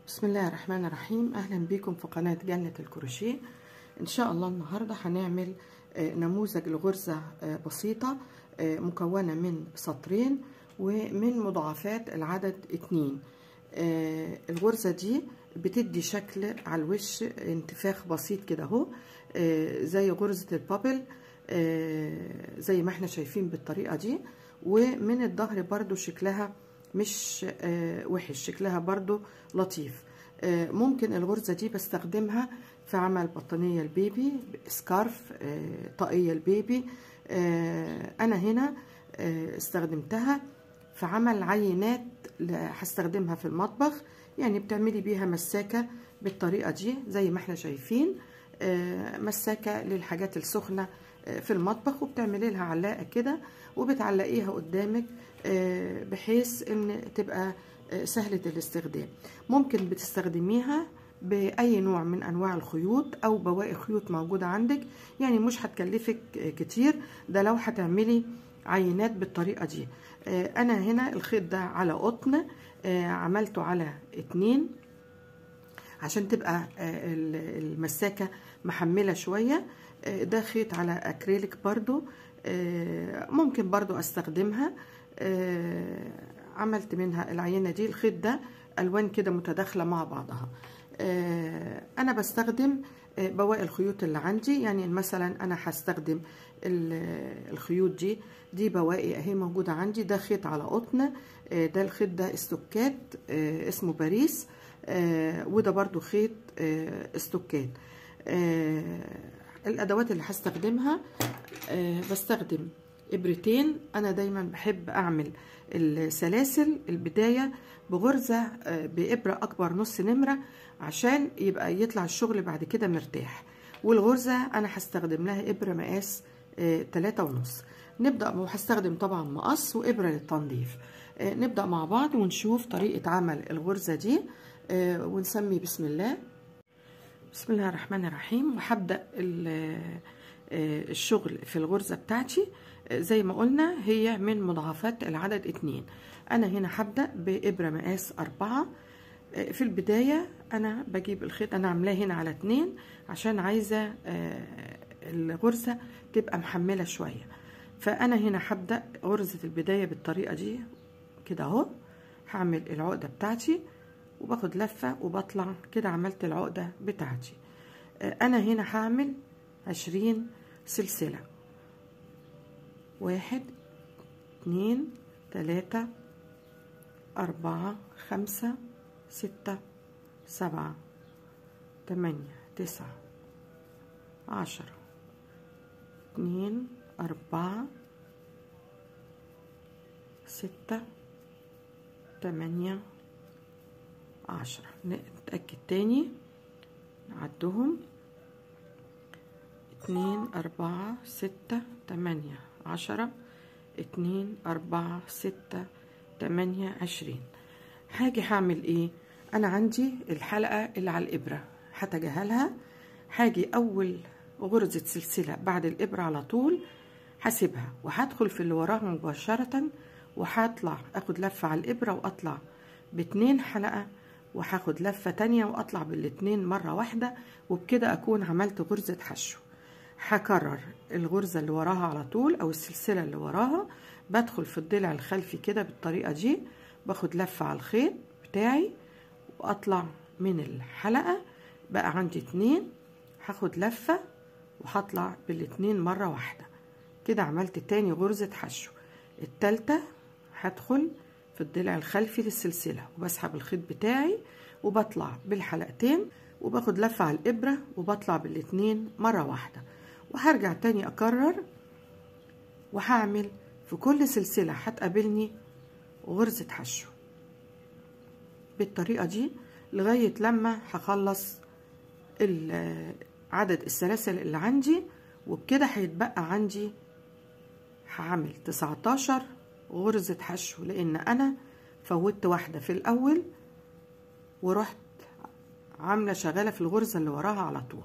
بسم الله الرحمن الرحيم اهلا بكم في قناة جنة الكروشيه ان شاء الله النهاردة هنعمل آه، نموذج لغرزة آه، بسيطة آه، مكونة من سطرين ومن مضاعفات العدد اتنين آه، الغرزة دي بتدي شكل على الوش انتفاخ بسيط كده اهو آه، زي غرزة البابل آه، زي ما احنا شايفين بالطريقة دي ومن الظهر برضو شكلها مش آه، وحش شكلها برضو لطيف آه، ممكن الغرزة دي بستخدمها في عمل بطانية البيبي سكارف آه، طاقية البيبي آه، أنا هنا آه، استخدمتها في عمل عينات ل- هستخدمها في المطبخ يعني بتعملي بيها مساكة بالطريقة دي زي ما احنا شايفين آه، مساكة للحاجات السخنة آه، في المطبخ وبتعملي لها علاقة كده وبتعلقيها قدامك آه، بحيث ان تبقى آه، سهلة الاستخدام ممكن بتستخدميها بأي نوع من أنواع الخيوط أو بواقي خيوط موجودة عندك يعني مش هتكلفك آه، كتير ده لو هتعملي عينات بالطريقة دي آه، أنا هنا الخيط ده على قطن آه، عملته على اتنين عشان تبقى آه، ال- المساكة محملة شوية آه، ده خيط على أكريليك برضو آه، ممكن برضو أستخدمها آه، عملت منها العينة دي الخيط ده ألوان كده متداخلة مع بعضها آه، أنا بستخدم آه، بواقي الخيوط اللي عندي يعني مثلا أنا هستخدم ال- الخيوط دي دي بواقي أهي موجودة عندي ده خيط على قطن آه، ده الخيط ده استوكات آه، اسمه باريس آه، وده برضو خيط آه، استوكات آه، الادوات اللي هستخدمها آه، بستخدم ابرتين انا دايما بحب اعمل السلاسل البدايه بغرزه آه، بابره اكبر نص نمره عشان يبقى يطلع الشغل بعد كده مرتاح والغرزه انا هستخدم لها ابره مقاس آه، تلاتة ونص نبدا وهستخدم طبعا مقص وابره للتنظيف آه، نبدا مع بعض ونشوف طريقه عمل الغرزه دي آه، ونسمي بسم الله بسم الله الرحمن الرحيم وهبدأ ال- آه، الشغل في الغرزة بتاعتي آه، زي ما قلنا هي من مضاعفات العدد اتنين أنا هنا هبدأ بإبرة مقاس أربعة آه، في البداية أنا بجيب الخيط أنا عاملاه هنا على اتنين عشان عايزة آه، الغرزة تبقى محملة شوية فأنا هنا هبدأ غرزة البداية بالطريقة دي كده أهو هعمل العقدة بتاعتي وباخد لفة وبطلع كده عملت العقدة بتاعتي آه، أنا هنا هعمل عشرين سلسلة واحد اتنين تلاتة أربعة خمسة ستة سبعة تمانية تسعة عشرة اتنين أربعة ستة تمانية عشرة نتأكد تاني نعدهم اتنين أربعة ستة تمانية عشرة اتنين أربعة ستة تمانية عشرين هاجي هعمل ايه أنا عندي الحلقة اللي على الإبرة هتجاهلها هاجي أول غرزة سلسلة بعد الإبرة على طول هسيبها وهدخل في اللي وراها مباشرة وهطلع اخد لفة على الإبرة وأطلع باتنين حلقة وهاخد لفة تانية وأطلع بالاتنين مرة واحدة وبكده أكون عملت غرزة حشو هكرر الغرزة اللي وراها على طول أو السلسلة اللي وراها بدخل في الضلع الخلفي كده بالطريقة دي باخد لفة على الخيط بتاعي وأطلع من الحلقة بقى عندي اتنين هاخد لفة وهطلع بالاتنين مرة واحدة كده عملت تاني غرزة حشو التالتة هدخل في الضلع الخلفي للسلسلة وبسحب الخيط بتاعي وبطلع بالحلقتين وباخد لفة على الإبرة وبطلع بالاتنين مرة واحدة وهرجع تاني أكرر وهعمل في كل سلسلة هتقابلني غرزة حشو بالطريقة دي لغاية لما هخلص ال- عدد السلاسل اللي عندي وبكده هيتبقى عندي هعمل 19 غرزة حشو لأن أنا فوتت واحدة في الأول ورحت عاملة شغالة في الغرزة اللي وراها على طول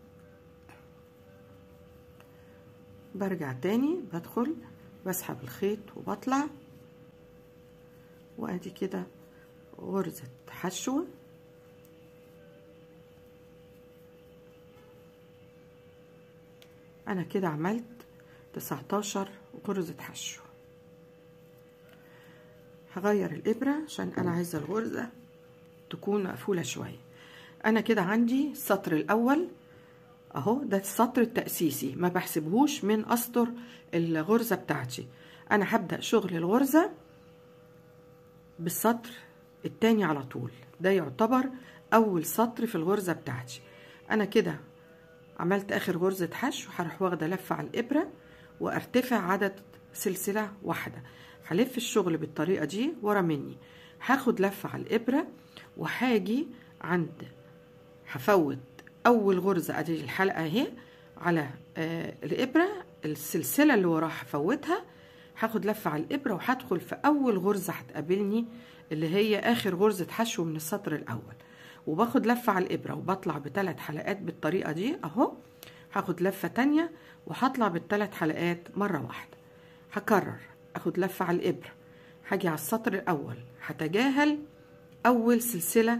برجع تاني بدخل بسحب الخيط وبطلع وادي كده غرزة حشو انا كده عملت 19 غرزة حشو هغير الابرة عشان انا عايزة الغرزة تكون مقفولة شوية انا كده عندي السطر الاول اهو ده السطر التأسيسي ما بحسبهوش من اسطر الغرزة بتاعتي انا هبدأ شغل الغرزة بالسطر التاني على طول ده يعتبر اول سطر في الغرزة بتاعتي انا كده عملت اخر غرزة حشو هروح واخدة لفة على الابرة وارتفع عدد سلسلة واحدة هلف الشغل بالطريقة دي ورا مني هاخد لفة على الابرة وهاجي عند هفوت اول غرزة ادي الحلقة اهي على آه الابرة السلسلة اللي وراها هفوتها هاخد لفة على الابرة وهدخل في اول غرزة هتقابلني اللي هي اخر غرزة حشو من السطر الاول وباخد لفة على الابرة وبطلع بثلاث حلقات بالطريقة دي اهو هاخد لفة تانية وهطلع بالثلاث حلقات مرة واحدة هكرر اخد لفة على الابرة هاجي على السطر الاول هتجاهل اول سلسلة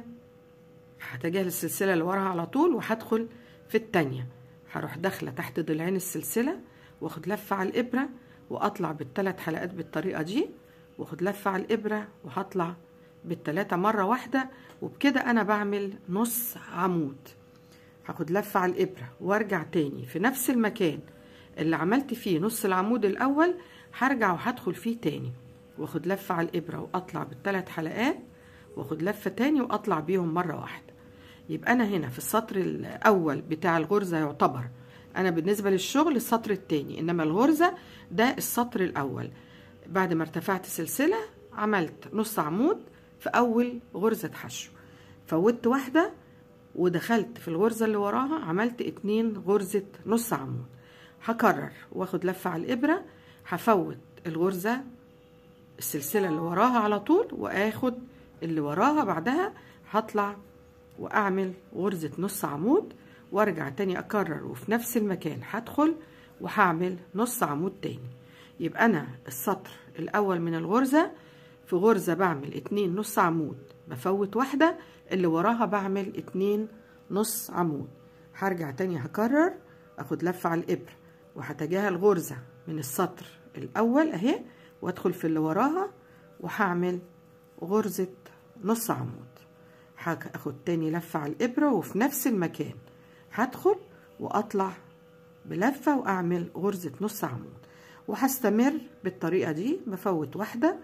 هتجاهل السلسلة اللي وراها على طول وهدخل في التانية هروح داخلة تحت ضلعين السلسلة واخد لفة على الابرة واطلع بالثلاث حلقات بالطريقة دي واخد لفة على الابرة وهطلع بالتلاتة مرة واحدة وبكده انا بعمل نص عمود هاخد لفة على الابرة وارجع تاني في نفس المكان اللي عملت فيه نص العمود الاول هرجع وهدخل فيه تاني واخد لفة على الابرة واطلع بالثلاث حلقات واخد لفة تاني واطلع بيهم مرة واحدة يبقى انا هنا في السطر الاول بتاع الغرزة يعتبر انا بالنسبة للشغل السطر التاني انما الغرزة ده السطر الاول بعد ما ارتفعت سلسلة عملت نص عمود في اول غرزة حشو فوتت واحدة ودخلت في الغرزة اللي وراها عملت اتنين غرزة نص عمود هكرر واخد لفة على الابرة هفوت الغرزة السلسلة اللي وراها على طول واخد اللي وراها بعدها هطلع واعمل غرزة نص عمود وارجع تاني اكرر وفي نفس المكان هدخل وهعمل نص عمود تاني يبقى انا السطر الاول من الغرزة في غرزة بعمل اتنين نص عمود بفوت واحدة اللي وراها بعمل اتنين نص عمود هرجع تاني هكرر اخد لفة على الابرة وهتجاهل غرزة من السطر الاول اهي وادخل في اللي وراها وهعمل غرزة نص عمود هاخد تاني لفة على الابرة وفي نفس المكان هدخل واطلع بلفة واعمل غرزة نص عمود وهستمر بالطريقة دي بفوت واحدة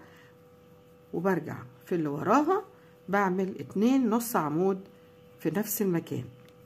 وبرجع في اللي وراها بعمل اتنين نص عمود في نفس المكان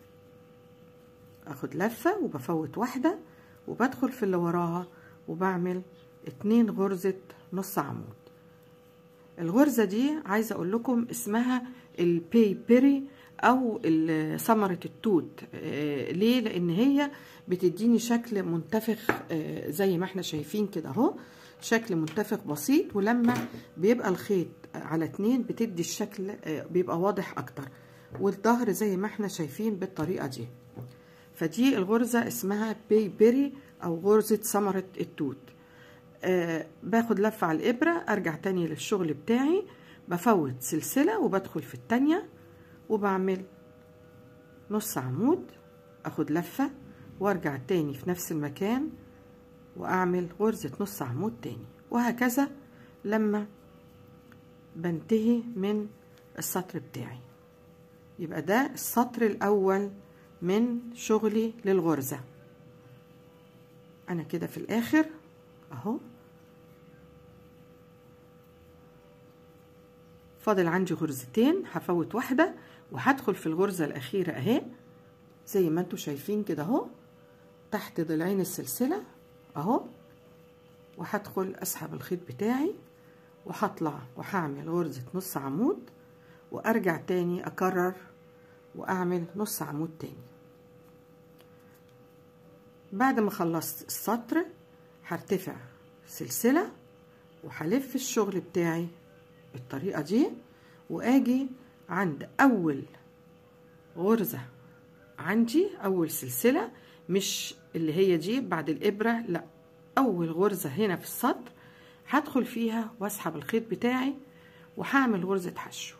اخد لفة وبفوت واحدة وبدخل في اللي وراها وبعمل اتنين غرزة نص عمود الغرزة دي عايزة اقول لكم اسمها البي بيري او ثمرة التوت آه ليه لان هي بتديني شكل منتفخ آه زي ما احنا شايفين كده اهو شكل منتفخ بسيط ولما بيبقى الخيط على اتنين بتدي الشكل آه بيبقى واضح اكتر والظهر زي ما احنا شايفين بالطريقة دي فدي الغرزة اسمها بي بيري او غرزة ثمرة التوت آه باخد لفة على الابرة ارجع تاني للشغل بتاعي بفوت سلسلة وبدخل في التانية وبعمل نص عمود اخد لفة وارجع تاني في نفس المكان واعمل غرزة نص عمود تاني وهكذا لما بنتهي من السطر بتاعي يبقى ده السطر الاول من شغلي للغرزة انا كده في الاخر اهو فاضل عندي غرزتين هفوت واحدة وهدخل في الغرزة الأخيرة أهي زي ما انتوا شايفين كده اهو تحت ضلعين السلسلة اهو وهدخل أسحب الخيط بتاعي وهطلع وهعمل غرزة نص عمود وأرجع تاني أكرر وأعمل نص عمود تاني بعد ما خلصت السطر هرتفع سلسلة وهلف الشغل بتاعي بالطريقة دي وآجي عند أول غرزة عندي أول سلسلة مش اللي هي دي بعد الإبرة لأ أول غرزة هنا في السطر هدخل فيها واسحب الخيط بتاعي وهعمل غرزة حشو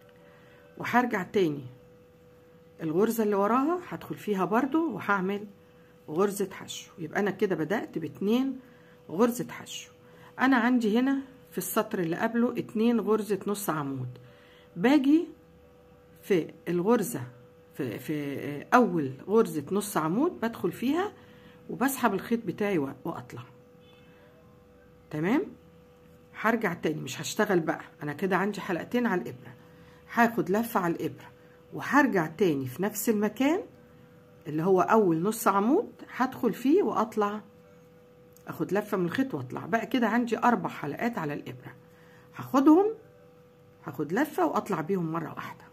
وهرجع تاني الغرزة اللي وراها هدخل فيها برضو وهعمل غرزة حشو يبقى أنا كده بدأت باتنين غرزة حشو أنا عندي هنا في السطر اللي قبله اتنين غرزة نص عمود باجي في الغرزة في, في أول غرزة نص عمود بدخل فيها وبسحب الخيط بتاعي وأطلع تمام هرجع تاني مش هشتغل بقى أنا كده عندي حلقتين على الإبرة هاخد لفة على الإبرة وهرجع تاني في نفس المكان اللي هو أول نص عمود هدخل فيه وأطلع أخد لفة من الخيط وأطلع بقى كده عندي أربع حلقات على الإبرة هاخدهم هاخد لفة وأطلع بيهم مرة واحدة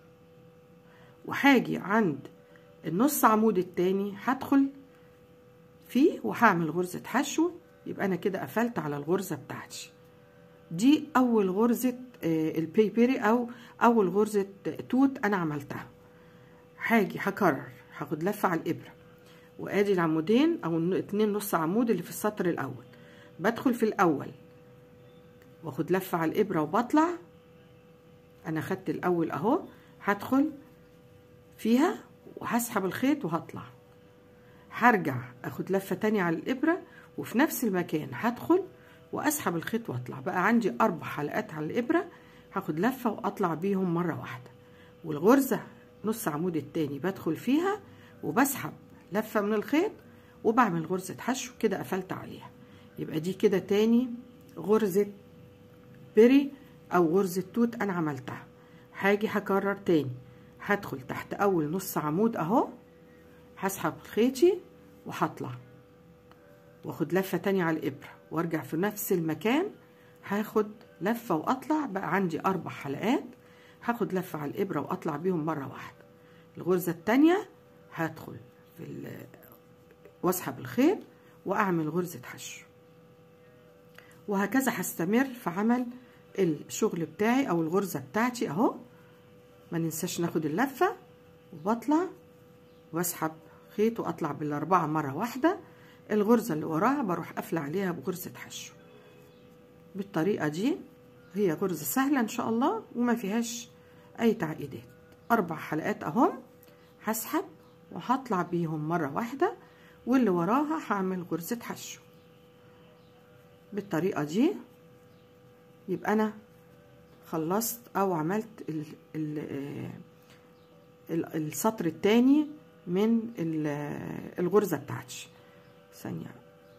وهاجي عند النص عمود التاني هدخل فيه وهعمل غرزة حشو يبقى أنا كده قفلت على الغرزة بتاعتي دي أول غرزة البيبري أو أول غرزة توت أنا عملتها هاجي هكرر هاخد لفة على الإبرة وادي العمودين او اتنين نص عمود اللي في السطر الاول بدخل في الاول واخد لفة على الابرة وبطلع انا خدت الاول اهو هدخل فيها وهسحب الخيط وهطلع هرجع اخد لفة تانية على الابرة وفي نفس المكان هدخل واسحب الخيط واطلع بقى عندي اربع حلقات على الابرة هاخد لفة واطلع بيهم مرة واحدة والغرزة نص عمود التاني بدخل فيها وبسحب لفة من الخيط وبعمل غرزة حشو كده قفلت عليها يبقى دي كده تاني غرزة بري أو غرزة توت أنا عملتها هاجي هكرر تاني هدخل تحت أول نص عمود أهو هسحب خيطي وهطلع واخد لفة تانية على الإبرة وارجع في نفس المكان هاخد لفة وأطلع بقى عندي أربع حلقات هاخد لفة على الإبرة وأطلع بيهم مرة واحدة الغرزة التانية هدخل في واسحب الخيط واعمل غرزة حشو وهكذا هستمر في عمل الشغل بتاعي او الغرزة بتاعتي اهو ما ننساش ناخد اللفة وبطلع واسحب خيط واطلع بالاربعة مرة واحدة الغرزة اللي وراها بروح قافلة عليها بغرزة حشو بالطريقة دي هي غرزة سهلة ان شاء الله وما فيهاش اي تعقيدات اربع حلقات اهم هسحب وهطلع بيهم مرة واحدة واللي وراها هعمل غرزة حشو بالطريقة دي يبقى أنا خلصت أو عملت ال ال ال السطر التاني من الغرزة بتاعتي ثانية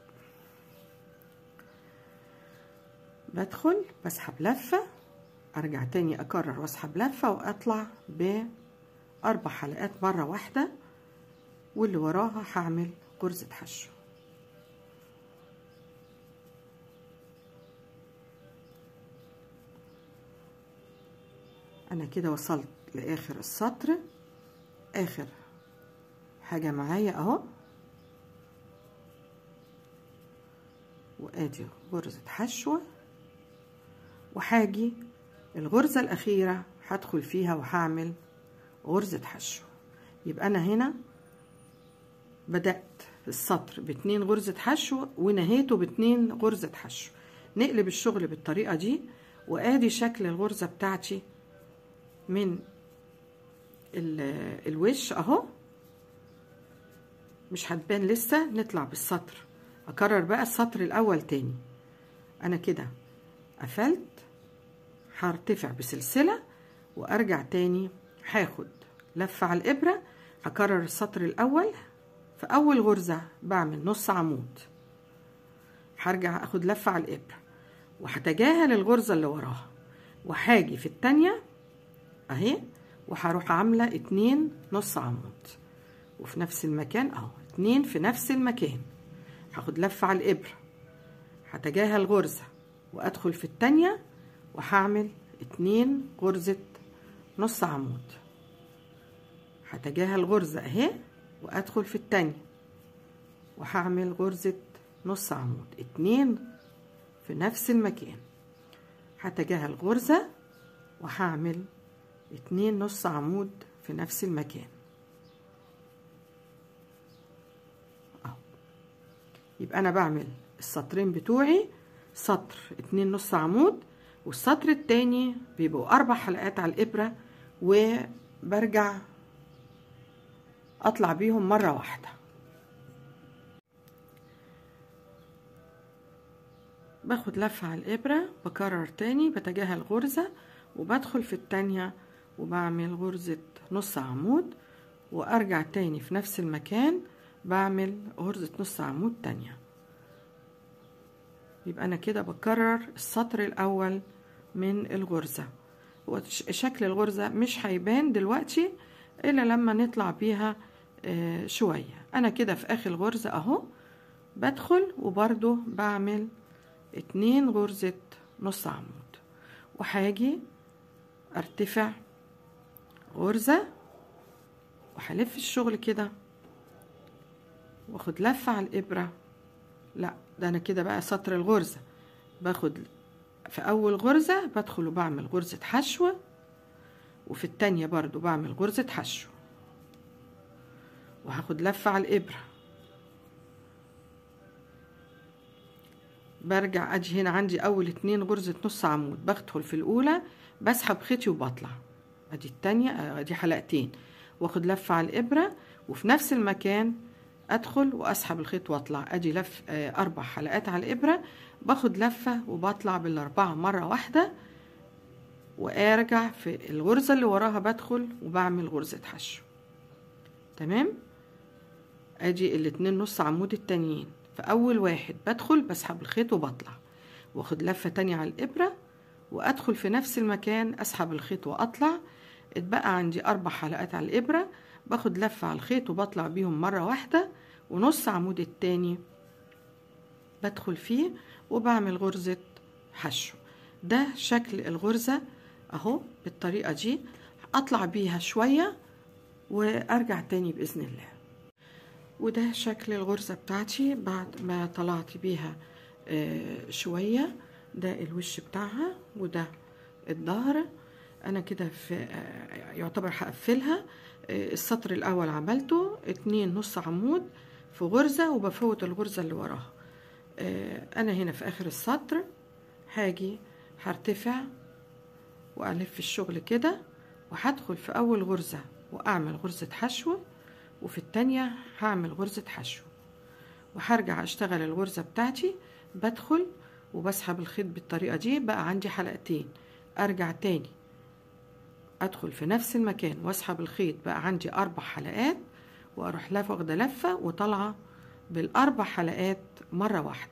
بدخل بسحب لفة أرجع تاني أكرر وأسحب لفة وأطلع بأربع حلقات مرة واحدة واللي وراها هعمل غرزة حشو انا كده وصلت لاخر السطر اخر حاجة معايا اهو وادي غرزة حشو وهاجي الغرزة الاخيرة هدخل فيها وهعمل غرزة حشو يبقى انا هنا بدأت السطر باتنين غرزة حشو ونهيته باتنين غرزة حشو نقلب الشغل بالطريقة دي وادي شكل الغرزة بتاعتي من الوش اهو مش هتبان لسه نطلع بالسطر اكرر بقى السطر الاول تاني انا كده قفلت هرتفع بسلسلة وارجع تاني هاخد لفة على الابرة هكرر السطر الاول في اول غرزة بعمل نص عمود هرجع اخد لفة على الابرة وهتجاهل الغرزة اللي وراها وهاجي في التانية اهي وهروح عاملة اتنين نص عمود وفي نفس المكان اهو اتنين في نفس المكان هاخد لفة على الابرة هتجاهل غرزة وادخل في التانية وهعمل اتنين غرزة نص عمود هتجاهل غرزة اهي وادخل في التانية وهعمل غرزة نص عمود اتنين في نفس المكان هتجاهل غرزة وهعمل اتنين نص عمود في نفس المكان اهو يبقى انا بعمل السطرين بتوعي سطر اتنين نص عمود والسطر التاني بيبقوا اربع حلقات على الابرة وبرجع اطلع بيهم مرة واحدة باخد لفة على الإبرة بكرر تاني بتجاهل الغرزة وبدخل في التانية وبعمل غرزة نص عمود وأرجع تاني في نفس المكان بعمل غرزة نص عمود تانية يبقى أنا كده بكرر السطر الأول من الغرزة شكل الغرزة مش هيبان دلوقتي إلا لما نطلع بيها آه شوية أنا كده في آخر غرزة أهو بدخل وبرضو بعمل اتنين غرزة نص عمود وهاجي ارتفع غرزة وهلف الشغل كده واخد لفة على الإبرة لا ده أنا كده بقى سطر الغرزة باخد في أول غرزة بدخل وبعمل غرزة حشو وفي التانية برضو بعمل غرزة حشو وهاخد لفة على الإبرة برجع أجي هنا عندي أول اتنين غرزة نص عمود بدخل في الأولى بسحب خيطي وبطلع أدي التانية أدي حلقتين واخد لفة على الإبرة وفي نفس المكان أدخل وأسحب الخيط وأطلع أجي لف أربع حلقات على الإبرة باخد لفة وبطلع بالأربعة مرة واحدة وأرجع في الغرزة اللي وراها بدخل وبعمل غرزة حشو تمام أجي الاتنين نص عمود التانيين في أول واحد بدخل بسحب الخيط وبطلع واخد لفة تانية على الإبرة وأدخل في نفس المكان أسحب الخيط وأطلع اتبقى عندي أربع حلقات على الإبرة باخد لفة على الخيط وبطلع بيهم مرة واحدة ونص عمود التاني بدخل فيه وبعمل غرزة حشو ده شكل الغرزة اهو بالطريقة دي اطلع بيها شوية وارجع تاني بإذن الله وده شكل الغرزة بتاعتي بعد ما طلعت بيها شوية ده الوش بتاعها وده الظهر انا كده في يعتبر هقفلها السطر الاول عملته اتنين نص عمود في غرزة وبفوت الغرزة اللي وراها انا هنا في اخر السطر هاجي هرتفع والف الشغل كده وهدخل في اول غرزة واعمل غرزة حشو وفي التانية هعمل غرزة حشو وهرجع اشتغل الغرزة بتاعتي بدخل وبسحب الخيط بالطريقة دي بقى عندي حلقتين ارجع تاني ادخل في نفس المكان واسحب الخيط بقى عندي اربع حلقات واروح لفه واخده لفه وطالعه بالاربع حلقات مره واحده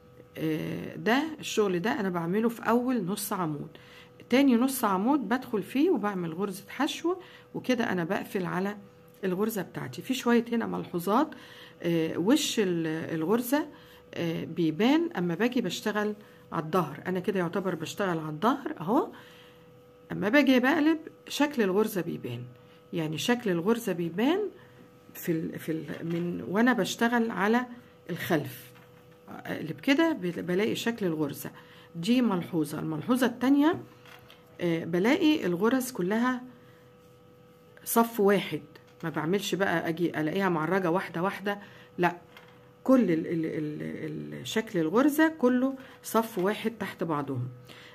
ده الشغل ده انا بعمله في اول نص عمود تاني نص عمود بدخل فيه وبعمل غرزة حشو وكده انا بقفل على الغرزة بتاعتي في شوية هنا ملحوظات وش الغرزة بيبان اما باجي بشتغل على الظهر انا كده يعتبر بشتغل على الظهر اهو اما باجي بقلب شكل الغرزة بيبان يعني شكل الغرزة بيبان في ال في ال من وانا بشتغل على الخلف اللي بكده بلاقي شكل الغرزة دي ملحوظة الملحوظة التانية بلاقي الغرز كلها صف واحد ما بعملش بقى اجي الاقيها معرجة واحدة واحدة لا كل ال ال ال شكل الغرزة كله صف واحد تحت بعضهم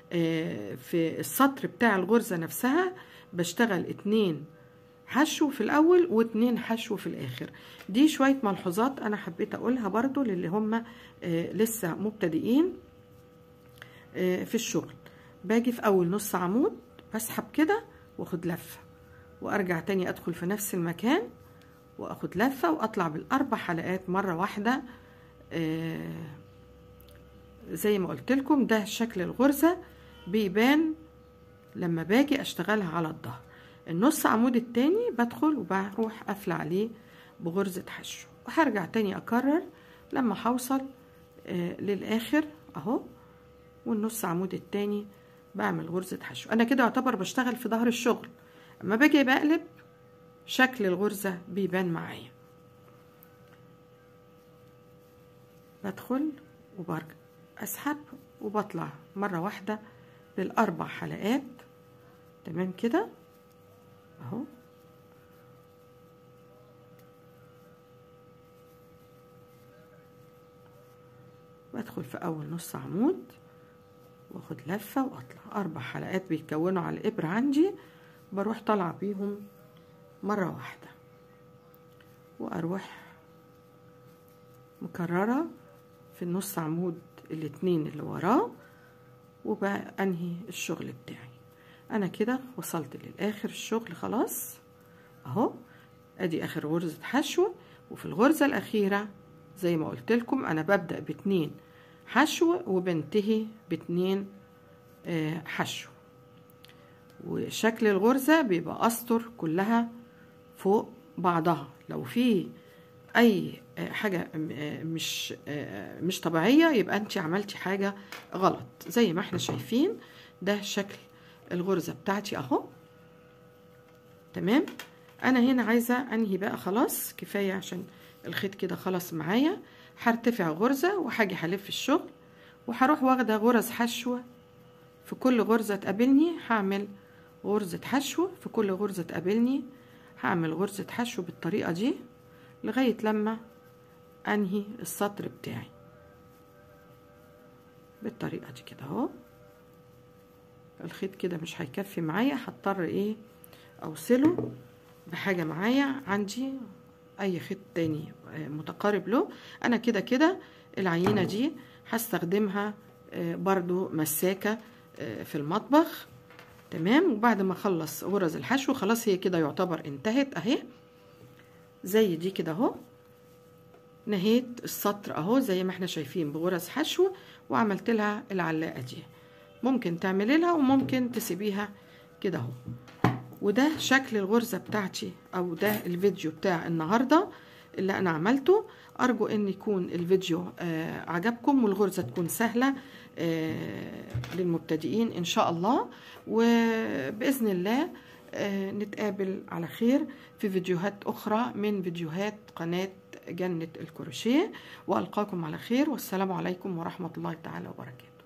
في السطر بتاع الغرزة نفسها بشتغل اتنين حشو في الاول واتنين حشو في الاخر دي شوية ملحوظات انا حبيت اقولها برضو للي هم لسه مبتدئين في الشغل باجي في اول نص عمود بسحب كده واخد لفة وارجع تاني ادخل في نفس المكان واخد لفة واطلع بالاربع حلقات مرة واحدة زي ما قلت لكم ده شكل الغرزة بيبان لما باجي اشتغلها على الظهر النص عمود التاني بدخل وبروح قافله عليه بغرزة حشو وهرجع تاني اكرر لما هوصل آه للاخر اهو والنص عمود التاني بعمل غرزة حشو انا كده اعتبر بشتغل في ظهر الشغل اما باجي بقلب شكل الغرزة بيبان معايا بدخل وبرجع اسحب وبطلع مرة واحدة بالاربع حلقات تمام كده اهو بدخل في اول نص عمود واخد لفة واطلع اربع حلقات بيتكونوا على الابرة عندي بروح طالعة بيهم مرة واحدة واروح مكررة في النص عمود الاتنين اللي وراه وبقى انهي الشغل بتاعي انا كده وصلت للاخر الشغل خلاص اهو ادي اخر غرزة حشو وفي الغرزة الاخيرة زي ما قلت لكم انا ببدأ باتنين حشو وبنتهي باتنين آه، حشو وشكل الغرزة بيبقى أسطر كلها فوق بعضها لو في أي آه، حاجة م- آه، مش آه، مش طبيعية يبقى أنت عملتي حاجة غلط زي ما احنا شايفين ده شكل الغرزة بتاعتي أهو تمام أنا هنا عايزة أنهي بقى خلاص كفاية عشان الخيط كده خلاص معايا هرتفع غرزة وهاجي هلف الشغل وهروح واخدة غرز حشو في كل غرزة تقابلني هعمل غرزة حشو في كل غرزة تقابلني هعمل غرزة حشو بالطريقة دي لغاية لما أنهي السطر بتاعي بالطريقة دي كده اهو الخيط كده مش هيكفي معايا هضطر ايه اوصله بحاجة معايا عندي اي خيط تاني آه، متقارب له انا كده كده العينة دي هستخدمها آه، برضو مساكة آه، في المطبخ تمام وبعد ما اخلص غرز الحشو خلاص هي كده يعتبر انتهت اهي زي دي كده اهو نهيت السطر اهو زي ما احنا شايفين بغرز حشو وعملت لها العلاقة دي ممكن تعملي لها وممكن تسيبيها كده اهو وده شكل الغرزة بتاعتي او ده الفيديو بتاع النهاردة اللي انا عملته ارجو ان يكون الفيديو آه عجبكم والغرزة تكون سهلة آه للمبتدئين ان شاء الله وباذن الله آه نتقابل على خير في فيديوهات اخرى من فيديوهات قناة جنة الكروشيه والقاكم على خير والسلام عليكم ورحمة الله تعالى وبركاته